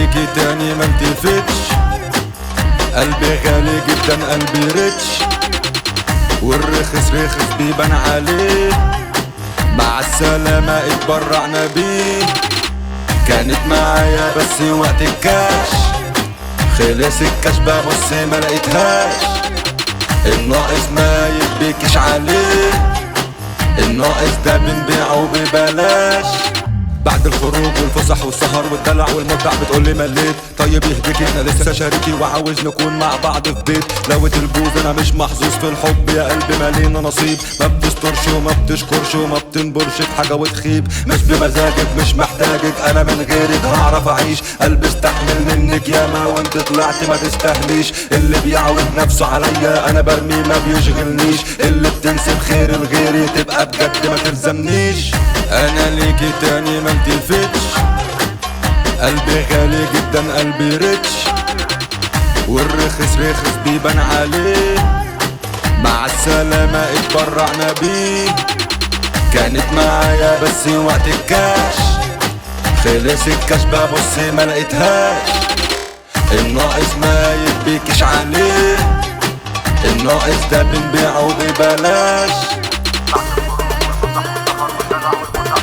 ليكي تاني ما التفتش قلبي غالي جدا قلبي ريتش والرخص رخص بيبان عليه مع السلامة اتبرعنا بيه كانت معايا بس وقت الكاش خلص الكاش ببص ما لقيتهاش الناقص ما يبكيش عليه الناقص ده بنبيعه ببلاش بعد الخروج والفسح والسهر والدلع والمتع بتقولي مليت طيب يهديكي انا لسه شاريكي وعاوز نكون مع بعض في بيت لوت البوز انا مش محظوظ في الحب يا قلبي مالينا نصيب ما بتسترش وما بتشكرش وما بتنبرش في حاجه وتخيب مش بمزاجك مش محتاجك انا من غيرك هعرف اعيش قلبي استحمل منك ياما وانت طلعت ما تستاهليش اللي بيعود نفسه عليا انا برميه ما بيشغلنيش اللي بتنسب خير لغيري تبقى بجد ما تلزمنيش انا ليكي تاني ما التفتش قلبي غالي جدا قلبي ريتش والرخص رخص بيبان عليه مع السلامة اتبرعنا بيه كانت معايا بس وقت الكاش خلص الكاش ببص ما لقيتهاش الناقص ما يبكيش عليه الناقص ده بنبيعه ببلاش